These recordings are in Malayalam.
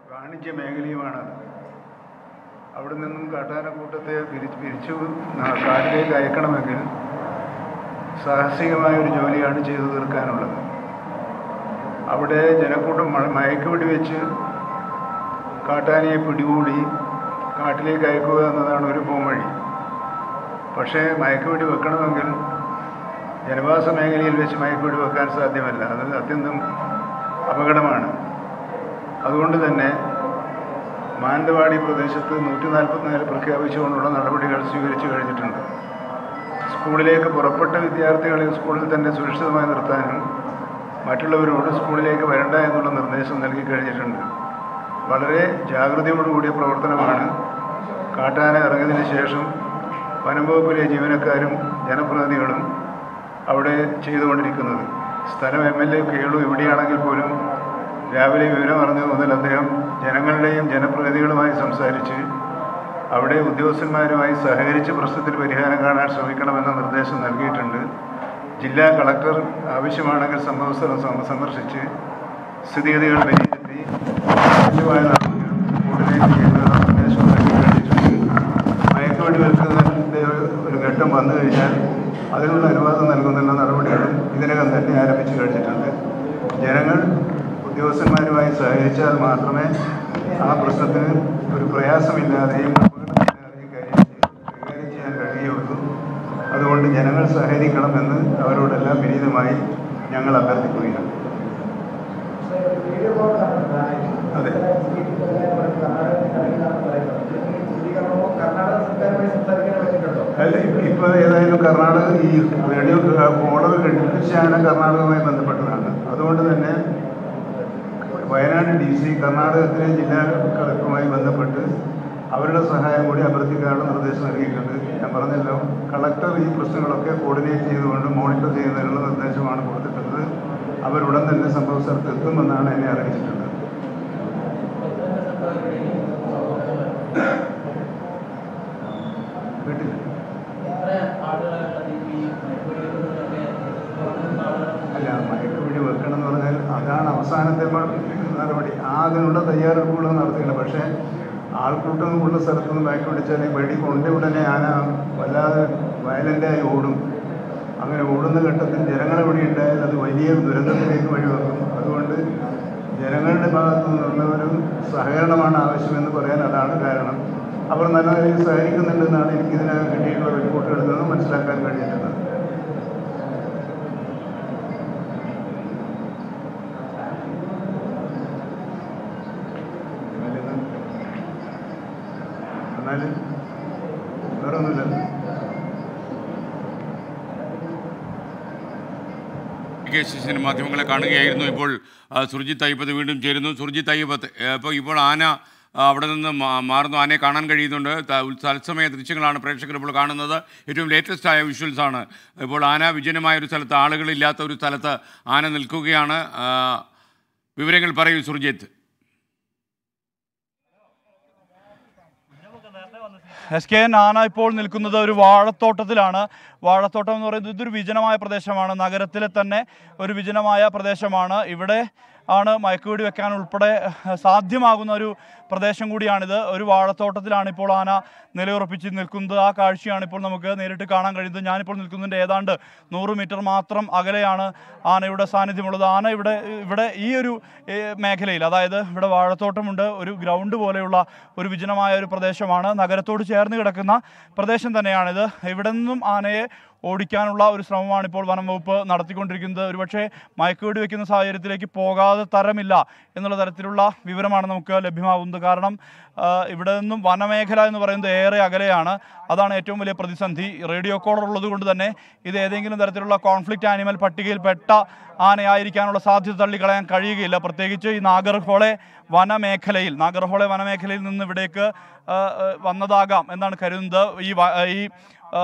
വാണിജ്യ മേഖലയുമാണത് അവിടെ നിന്നും കാട്ടാനക്കൂട്ടത്തെ പിരിച്ച് പിരിച്ചു ന- കാട്ടിലേക്ക് അയക്കണമെങ്കിൽ സാഹസികമായ ഒരു ജോലിയാണ് ചെയ്തു തീർക്കാനുള്ളത് അവിടെ ജനക്കൂട്ടം മ- മയക്കുവെടി വെച്ച് കാട്ടാനയെ പിടികൂടി കാട്ടിലേക്ക് അയക്കുക എന്നതാണ് ഒരു പോംവഴി പക്ഷേ മയക്കുവെടി വെക്കണമെങ്കിൽ ജനവാസ മേഖലയിൽ വെച്ച് മയക്കുവെടി വെക്കാൻ സാധ്യമല്ല അത് അത്യന്തം അപകടമാണ് അതുകൊണ്ട് തന്നെ മാനന്തവാടി പ്രദേശത്ത് നൂറ്റി നാൽപ്പത്തിനാല് പ്രഖ്യാപിച്ചുകൊണ്ടുള്ള നടപടികൾ സ്വീകരിച്ചു കഴിഞ്ഞിട്ടുണ്ട് സ്കൂളിലേക്ക് പുറപ്പെട്ട വിദ്യാർത്ഥികളെ സ്കൂളിൽ തന്നെ സുരക്ഷിതമായി നിർത്താനും മറ്റുള്ളവരോട് സ്കൂളിലേക്ക് വരണ്ട എന്നുള്ള നിർദ്ദേശം നൽകി കഴിഞ്ഞിട്ടുണ്ട് വളരെ ജാഗ്രതയോടുകൂടിയ പ്രവർത്തനമാണ് കാട്ടാന ഇറങ്ങിയതിന് ശേഷം വനംവകുപ്പിലെ ജീവനക്കാരും ജനപ്രതിനിധികളും അവിടെ ചെയ്തുകൊണ്ടിരിക്കുന്നത് സ്ഥലം എം എൽ എ കേളു എവിടെയാണെങ്കിൽ പോലും രാവിലെ വിവരം അറിഞ്ഞത് മുതൽ അദ്ദേഹം ജനങ്ങളുടെയും ജനപ്രതിനിധികളുമായി സംസാരിച്ച് അവിടെ ഉദ്യോഗസ്ഥന്മാരുമായി സഹകരിച്ച് പ്രശ്നത്തിന് പരിഹാരം കാണാൻ ശ്രമിക്കണമെന്ന നിർദ്ദേശം നൽകിയിട്ടുണ്ട് ജില്ലാ കളക്ടർ ആവശ്യമാണെങ്കിൽ സംഭവസ്ഥലം സന്ദ- സന്ദർശിച്ച് സ്ഥിതിഗതികൾ വിലയിരുത്തി ആവശ്യമായ നടപടികൾ കോർഡിനേറ്റ് ചെയ്യുന്നതിനുള്ള നിർദ്ദേശം നൽകി കഴിഞ്ഞിട്ടുണ്ട് മയക്കുവെടി വെക്കുന്നതിൻ്റെ ഒരു ഘട്ടം വന്നു കഴിഞ്ഞാൽ അതിനുള്ള അനുവാദം നൽകുന്നതിനുള്ള നടപടികളും ഇതിനകം തന്നെ ആരംഭിച്ചു കഴിഞ്ഞിട്ടുണ്ട് ജനങ്ങൾ ഉദ്യോഗസ്ഥന്മാരുമായി സഹകരിച്ചാൽ മാത്രമേ ആ പ്രശ്നത്തിന് ഒരു പ്രയാസമില്ലാതെയും അപകടമില്ലാതെയും കാര്യം ചെയ്യ- കൈകാര്യം ചെയ്യാൻ കഴിയുള്ളൂ അതുകൊണ്ട് ജനങ്ങൾ സഹകരിക്കണമെന്ന് അവരോടെല്ലാം വിനീതമായി ഞങ്ങൾ അഭ്യർത്ഥിക്കുകയാണ് അതെ അല്ല ഇപ്പോൾ ഏതായാലും കർണാടക ഈ റേഡിയോ ഓർഡർ കെട്ടിച്ചാണ് കർണാടകവുമായി ബന്ധപ്പെട്ടതാണ് അതുകൊണ്ട് തന്നെ വയനാട് ഡി സി കർണാടകത്തിലെ ജില്ലാ കളക്ടറുമായി ബന്ധപ്പെട്ട് അവരുടെ സഹായം കൂടി അഭ്യർത്ഥിക്കാനുള്ള നിർദ്ദേശം നൽകിയിട്ടുണ്ട് ഞാൻ പറഞ്ഞല്ലോ കളക്ടർ ഈ പ്രശ്നങ്ങളൊക്കെ കോർഡിനേറ്റ് ചെയ്തുകൊണ്ട് മോണിറ്റർ ചെയ്യുന്നതിനുള്ള നിർദ്ദേശമാണ് കൊടുത്തിട്ടുള്ളത് അവരുടൻ തന്നെ സംഭവ സ്ഥലത്ത് എത്തുമെന്നാണ് എന്നെ അറിയിച്ചിട്ടുള്ളത് വീട്ടിൽ അല്ല മയക്കുപിടി വെക്കണം എന്ന് പറഞ്ഞാൽ അതാണ് അവസാനത്തെ മ- നടപടി ആ അതിനുള്ള തയ്യാറെടുപ്പുകൾ നടത്തിയില്ല പക്ഷേ ആൾക്കൂട്ടം ഉള്ള സ്ഥലത്തുനിന്ന് മയക്ക് പിടിച്ചാൽ വെടി കൊണ്ട ഉടനെ ആന വല്ലാതെ വയലൻ്റായി ഓടും അങ്ങനെ ഓടുന്ന ഘട്ടത്തിൽ ജനങ്ങളെ ഇവിടെ ഉണ്ടായാൽ അത് വലിയ ദുരന്തത്തിലേക്ക് വഴിവെക്കും അതുകൊണ്ട് ജനങ്ങളുടെ ഭാഗത്തു നിന്നുള്ള ഒരു സഹകരണമാണ് ആവശ്യമെന്ന് പറയാൻ അതാണ് കാരണം അവർ നല്ല നിലയിൽ സഹകരിക്കുന്നുണ്ടെന്നാണ് എനിക്കിതിനകം കിട്ടിയിട്ടുള്ള റിപ്പോർട്ടുകളിൽ നിന്ന് മനസ്സിലാക്കാൻ കഴിഞ്ഞിട്ടുള്ളത് എന്നാലും വേറെ ഒന്നുമില്ല കെ ശശിധരൻ മാധ്യമങ്ങളെ കാണുകയായിരുന്നു ഇപ്പോൾ ആ, സുർജിത്ത് അയ്യപ്പത്ത് വീണ്ടും ചേരുന്നു സുർജിത്ത് അയ്യപ്പത്ത് ഇപ്പോൾ ഇപ്പോൾ ആന ആ, അവിടെ നിന്ന് മാ- മാറുന്നു ആനയെ കാണാൻ കഴിയുന്നുണ്ട് ത- ഉൽ- തത്സമയ ദൃശ്യങ്ങളാണ് പ്രേക്ഷകർ ഇപ്പോൾ കാണുന്നത് ഏറ്റവും ലേറ്റസ്റ്റ് ആയ വിഷ്വൽസ് ആണ് ഇപ്പോൾ ആന വിജനമായ ഒരു സ്ഥലത്ത് ആളുകളില്ലാത്ത ഒരു സ്ഥലത്ത് ആന നിൽക്കുകയാണ് ആ, വിവരങ്ങൾ പറയൂ സുർജിത്ത് എസ് കെ എൻ ആന ഇപ്പോൾ നിൽക്കുന്നത് ഒരു വാഴത്തോട്ടത്തിലാണ് വാഴത്തോട്ടം എന്ന് പറയുന്നത് ഇതൊരു വിജനമായ പ്രദേശമാണ് നഗരത്തിലെ തന്നെ ഒരു വിജനമായ പ്രദേശമാണ് ഇവിടെ ആണ് മയക്കുവെടി വെക്കാൻ ഉൾപ്പെടെ ഏഹ്, സാധ്യമാകുന്ന ഒരു പ്രദേശം കൂടിയാണിത് ഒരു വാഴത്തോട്ടത്തിലാണ് ഇപ്പോൾ ആന നിലയുറപ്പിച്ച് നിൽക്കുന്നത് ആ കാഴ്ചയാണ് ഇപ്പോൾ നമുക്ക് നേരിട്ട് കാണാൻ കഴിയുന്നത് ഞാനിപ്പോൾ നിൽക്കുന്നതിൻ്റെ ഏതാണ്ട് നൂറ് മീറ്റർ മാത്രം അകലെയാണ് ആനയുടെ സാന്നിധ്യമുള്ളത് ആന ഇവിടെ ഇവിടെ ഈ ഒരു ഏഹ്, മേഖലയിൽ അതായത് ഇവിടെ വാഴത്തോട്ടമുണ്ട് ഒരു ഗ്രൗണ്ട് പോലെയുള്ള ഒരു വിജനമായ ഒരു പ്രദേശമാണ് നഗരത്തോട് ചേർന്ന് കിടക്കുന്ന പ്രദേശം തന്നെയാണിത് ഇവിടെ നിന്നും ആനയെ ഓടിക്കാനുള്ള ഒരു ശ്രമമാണ് ഇപ്പോൾ വനം വകുപ്പ് നടത്തിക്കൊണ്ടിരിക്കുന്നത് ഒരുപക്ഷെ മയക്കുവെടി വെക്കുന്ന സാഹചര്യത്തിലേക്ക് പോകാതെ തരമില്ല എന്നുള്ള തരത്തിലുള്ള വിവരമാണ് നമുക്ക് ലഭ്യമാകുന്നത് കാരണം ആ, ഇവിടെ നിന്നും വനമേഖല എന്ന് പറയുന്നത് ഏറെ അകലെയാണ് അതാണ് ഏറ്റവും വലിയ പ്രതിസന്ധി റേഡിയോ കോളർ ഉള്ളത് കൊണ്ട് തന്നെ ഇത് ഏതെങ്കിലും തരത്തിലുള്ള കോൺഫ്ലിക്റ്റ് ആനിമൽ പട്ടികയിൽപ്പെട്ട ആനയായിരിക്കാനുള്ള സാധ്യത തള്ളിക്കളയാൻ കഴിയുകയില്ല പ്രത്യേകിച്ച് ഈ നാഗർഹോളെ വനമേഖലയിൽ നാഗർഹോളെ വനമേഖലയിൽ നിന്ന് ഇവിടേക്ക് ആ, ആ, വന്നതാകാം എന്നാണ് കരുതുന്നത് ഈ വ- ഈ ആ,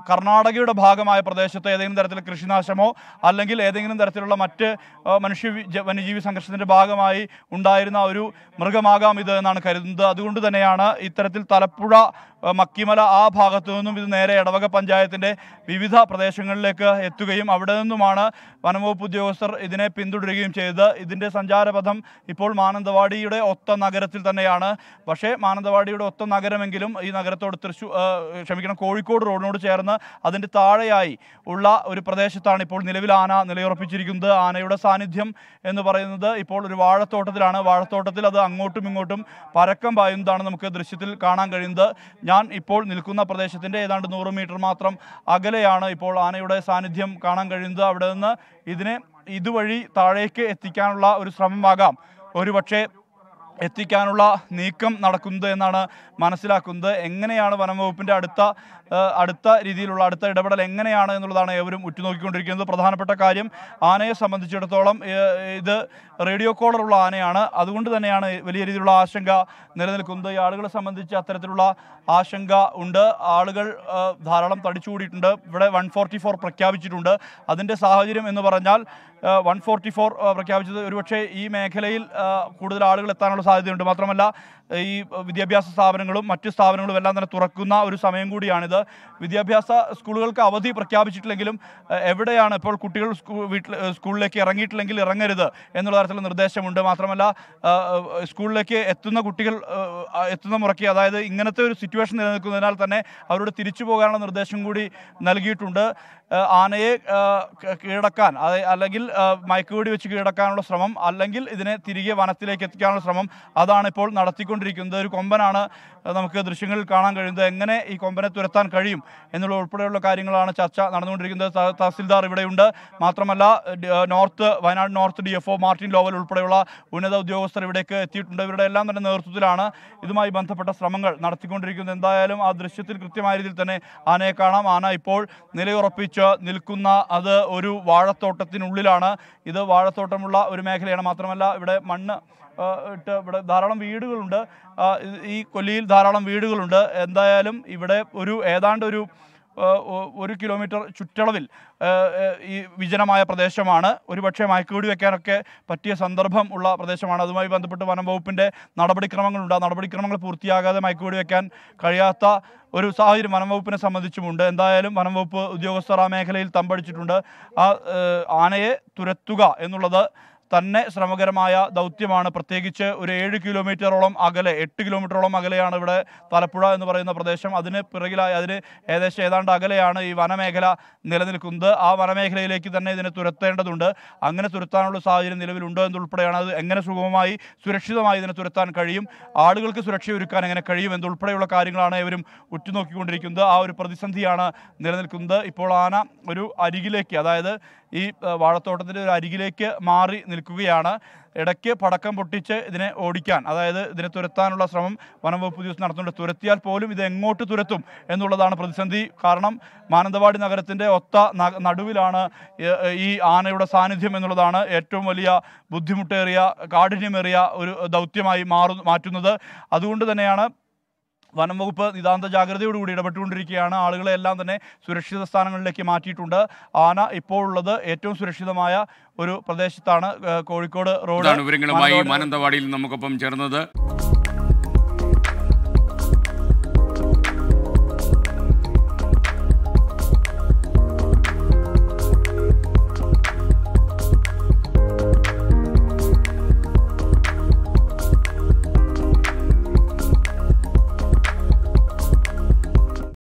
കർണാടകയുടെ ഭാഗമായ പ്രദേശത്ത് ഏതെങ്കിലും തരത്തിലുള്ള കൃഷിനാശമോ അല്ലെങ്കിൽ ഏതെങ്കിലും തരത്തിലുള്ള മറ്റ് ആ, മനുഷ്യ വി- ജ- വന്യജീവി സംഘർഷത്തിന്റെ ഭാഗമായി ഉണ്ടായിരുന്ന ഒരു മൃഗമാകാം ഇത് എന്നാണ് കരുതുന്നത് അതുകൊണ്ട് തന്നെയാണ് ഇത്തരത്തിൽ തലപ്പുഴ ആ, മക്കിമല ആ ഭാഗത്തു നിന്നും ഇത് നേരെ ഇടവക പഞ്ചായത്തിന്റെ വിവിധ പ്രദേശങ്ങളിലേക്ക് എത്തുകയും അവിടെ നിന്നുമാണ് വനംവകുപ്പ് ഉദ്യോഗസ്ഥർ ഇതിനെ പിന്തുടരുകയും ചെയ്തത് ഇതിന്റെ സഞ്ചാരപഥം ഇപ്പോൾ മാനന്തവാടിയുടെ ഒത്ത നഗരത്തിൽ തന്നെയാണ് പക്ഷേ മാനന്തവാടിയുടെ ഒത്ത നഗരമെങ്കിലും ഈ നഗരത്തോട് തൃശ്ശൂർ ക്ഷമിക്കണം കോഴിക്കോട് റോഡിനോട് ചേർന്ന് അതിൻ്റെ താഴെയായി ഉള്ള ഒരു പ്രദേശത്താണ് ഇപ്പോൾ നിലവിൽ ആന നിലയുറപ്പിച്ചിരിക്കുന്നത് ആനയുടെ സാന്നിധ്യം എന്ന് പറയുന്നത് ഇപ്പോൾ ഒരു വാഴത്തോട്ടത്തിലാണ് വാഴത്തോട്ടത്തിൽ അത് അങ്ങോട്ടും ഇങ്ങോട്ടും പരക്കം പായുന്നതാണ് നമുക്ക് ദൃശ്യത്തിൽ കാണാൻ കഴിയുന്നത് ഞാൻ ഇപ്പോൾ നിൽക്കുന്ന പ്രദേശത്തിൻ്റെ ഏതാണ്ട് നൂറ് മീറ്റർ മാത്രം അകലെയാണ് ഇപ്പോൾ ആനയുടെ സാന്നിധ്യം കാണാൻ കഴിയുന്നത് അവിടെ നിന്ന് ഇതിനെ ഇതുവഴി താഴേക്ക് എത്തിക്കാനുള്ള ഒരു ശ്രമമാകാം ഒരുപക്ഷെ എത്തിക്കാനുള്ള നീക്കം നടക്കുന്നത് എന്നാണ് മനസ്സിലാക്കുന്നത് എങ്ങനെയാണ് വനംവകുപ്പിൻ്റെ അടുത്ത ആ, അടുത്ത രീതിയിലുള്ള അടുത്ത ഇടപെടൽ എങ്ങനെയാണ് എന്നുള്ളതാണ് ഏവരും ഉറ്റുനോക്കിക്കൊണ്ടിരിക്കുന്നത് പ്രധാനപ്പെട്ട കാര്യം ആനയെ സംബന്ധിച്ചിടത്തോളം ഏ, ഇത് റേഡിയോ കോളറുള്ള ആനയാണ് അതുകൊണ്ട് തന്നെയാണ് വലിയ രീതിയിലുള്ള ആശങ്ക നിലനിൽക്കുന്നത് ഈ ആളുകളെ സംബന്ധിച്ച് അത്തരത്തിലുള്ള ആശങ്ക ഉണ്ട് ആളുകൾ ആ, ധാരാളം തടിച്ചുകൂടിയിട്ടുണ്ട് ഇവിടെ വൺ ഫോർട്ടി ഫോർ പ്രഖ്യാപിച്ചിട്ടുണ്ട് അതിൻ്റെ സാഹചര്യം എന്ന് പറഞ്ഞാൽ വൺ ഫോർട്ടി ഫോർ പ്രഖ്യാപിച്ചത് ഒരുപക്ഷെ ഈ മേഖലയിൽ ആ, കൂടുതൽ ആളുകൾ എത്താനുള്ള സാധ്യതയുണ്ട് മാത്രമല്ല ഈ വിദ്യാഭ്യാസ സ്ഥാപനങ്ങളും മറ്റ് സ്ഥാപനങ്ങളും എല്ലാം തന്നെ തുറക്കുന്ന ഒരു സമയം കൂടിയാണിത് വിദ്യാഭ്യാസ സ്കൂളുകൾക്ക് അവധി പ്രഖ്യാപിച്ചിട്ടില്ലെങ്കിലും ആ, എവിടെയാണ് ഇപ്പോൾ കുട്ടികൾ സ്കൂ വീട്ടിൽ ആ, സ്കൂളിലേക്ക് ഇറങ്ങിയിട്ടില്ലെങ്കിൽ ഇറങ്ങരുത് എന്നുള്ള തരത്തിലുള്ള നിർദ്ദേശമുണ്ട് മാത്രമല്ല ആ, ആ, സ്കൂളിലേക്ക് എത്തുന്ന കുട്ടികൾ ആ, എത്തുന്ന മുറയ്ക്ക് അതായത് ഇങ്ങനത്തെ ഒരു സിറ്റുവേഷൻ നിലനിൽക്കുന്നതിനാൽ തന്നെ അവരോട് തിരിച്ചു പോകാനുള്ള നിർദ്ദേശം കൂടി നൽകിയിട്ടുണ്ട് ആ, ആനയെ ആ, ക- കീഴടക്കാൻ അതെ- അല്ലെങ്കിൽ ആ, മയക്കുവെടി വെച്ച് കീഴടക്കാനുള്ള ശ്രമം അല്ലെങ്കിൽ ഇതിനെ തിരികെ വനത്തിലേക്ക് എത്തിക്കാനുള്ള ശ്രമം അതാണ് ഇപ്പോൾ നടത്തിക്കൊണ്ടിരിക്കുന്നത് ഒരു കൊമ്പനാണ് ആ, നമുക്ക് ദൃശ്യങ്ങളിൽ കാണാൻ കഴിയുന്നത് എങ്ങനെ ഈ കൊമ്പനെ തുരത്താൻ കഴിയും എന്നുള്ള ഉൾപ്പെടെയുള്ള കാര്യങ്ങളാണ് ചർച്ച നടന്നുകൊണ്ടിരിക്കുന്നത് ത- തഹസിൽദാർ ഇവിടെയുണ്ട് മാത്രമല്ല ഡി- ആ, north Wayanad north D F O Martin Lovel ഉൾപ്പെടെയുള്ള ഉന്നത ഉദ്യോഗസ്ഥർ ഇവിടേക്ക് എത്തിയിട്ടുണ്ട് ഇവരുടെ എല്ലാം തന്നെ നേതൃത്വത്തിലാണ് ഇതുമായി ബന്ധപ്പെട്ട ശ്രമങ്ങൾ നടത്തിക്കൊണ്ടിരിക്കുന്നത് എന്തായാലും ആ ദൃശ്യത്തിൽ കൃത്യമായ രീതിയിൽ തന്നെ ആനയെ കാണാം ആന ഇപ്പോൾ നിലയുറപ്പിച്ച് നിൽക്കുന്ന അത് ഒരു വാഴത്തോട്ടത്തിനുള്ളിലാണ് ഇത് വാഴത്തോട്ടമുള്ള ഒരു മേഖലയാണ് മാത്രമല്ല ഇവിടെ മണ്ണ് ആ, ഇട്ട് ഇവിടെ ധാരാളം വീടുകളുണ്ട് ആ, ഇത് ഈ കൊല്ലിയിൽ ധാരാളം വീടുകളുണ്ട് എന്തായാലും ഇവിടെ ഒരു ഏതാണ്ട് ഒരു ആ, ഒ- ഒരു കിലോമീറ്റർ ചുറ്റളവിൽ ആ, ആ, ഈ വിജനമായ പ്രദേശമാണ് ഒരുപക്ഷെ മയക്കുവെടി വെക്കാനൊക്കെ പറ്റിയ സന്ദർഭം ഉള്ള പ്രദേശമാണ് അതുമായി ബന്ധപ്പെട്ട് വനം വകുപ്പിൻ്റെ നടപടിക്രമങ്ങളുണ്ട് ആ നടപടിക്രമങ്ങൾ പൂർത്തിയാകാതെ മയക്കുവെടി വെക്കാൻ കഴിയാത്ത ഒരു സാഹചര്യം വനം വകുപ്പിനെ സംബന്ധിച്ചുമുണ്ട് എന്തായാലും വനം വകുപ്പ് ഉദ്യോഗസ്ഥർ ആ മേഖലയിൽ തമ്പടിച്ചിട്ടുണ്ട് ആ ഏഹ്, ആനയെ തുരത്തുക എന്നുള്ളത് തന്നെ ശ്രമകരമായ ദൗത്യമാണ് പ്രത്യേകിച്ച് ഒരു ഏഴ് കിലോമീറ്ററോളം അകലെ എട്ട് കിലോമീറ്ററോളം അകലെയാണ് ഇവിടെ തലപ്പുഴ എന്ന് പറയുന്ന പ്രദേശം അതിന് പിറകിലായി അതിന് ഏകദേശം ഏതാണ്ട് അകലെയാണ് ഈ വനമേഖല നിലനിൽക്കുന്നത് ആ വനമേഖലയിലേക്ക് തന്നെ ഇതിനെ തുരത്തേണ്ടതുണ്ട് അങ്ങനെ തുരത്താനുള്ള സാഹചര്യം നിലവിലുണ്ടോ എന്നുൾപ്പെടെയാണ് അത് എങ്ങനെ സുഗമമായി സുരക്ഷിതമായി ഇതിനെ തുരത്താൻ കഴിയും ആളുകൾക്ക് സുരക്ഷ ഒരുക്കാൻ എങ്ങനെ കഴിയും എന്നുൾപ്പെടെയുള്ള കാര്യങ്ങളാണ് ഇവരും ഉറ്റുനോക്കിക്കൊണ്ടിരിക്കുന്നത് ആ ഒരു പ്രതിസന്ധിയാണ് നിലനിൽക്കുന്നത് ഇപ്പോൾ ആന ഒരു അരികിലേക്ക് അതായത് ഈ ഏഹ്, വാഴത്തോട്ടത്തിൻ്റെ ഒരു അരികിലേക്ക് മാറി നിൽക്കുകയാണ് ഇടയ്ക്ക് പടക്കം പൊട്ടിച്ച് ഇതിനെ ഓടിക്കാൻ അതായത് ഇതിനെ തുരത്താനുള്ള ശ്രമം വനംവകുപ്പ് ഉദ്യോഗസ്ഥർ നടത്തുന്നുണ്ട് തുരത്തിയാൽ പോലും ഇത് എങ്ങോട്ട് തുരത്തും എന്നുള്ളതാണ് പ്രതിസന്ധി കാരണം മാനന്തവാടി നഗരത്തിൻ്റെ ഒത്ത ന- നടുവിലാണ് ഏ- ഈ ആനയുടെ സാന്നിധ്യം എന്നുള്ളതാണ് ഏറ്റവും വലിയ ബുദ്ധിമുട്ടേറിയ കാഠിന്യമേറിയ ഒരു ദൗത്യമായി മാറു മാറ്റുന്നത് അതുകൊണ്ട് തന്നെയാണ് വനം വകുപ്പ് നിതാന്ത ജാഗ്രതയോടുകൂടി ഇടപെട്ടുകൊണ്ടിരിക്കുകയാണ് ആളുകളെ എല്ലാം തന്നെ സുരക്ഷിത സ്ഥാനങ്ങളിലേക്ക് മാറ്റിയിട്ടുണ്ട് ആന ഇപ്പോൾ ഉള്ളത് ഏറ്റവും സുരക്ഷിതമായ ഒരു പ്രദേശത്താണ് ഏഹ് കോഴിക്കോട് റോഡ് ഇതാണ് വിവരങ്ങളുമായി മാനന്തവാടി- മാനന്തവാടിയിൽ നമുക്കൊപ്പം ചേർന്നത്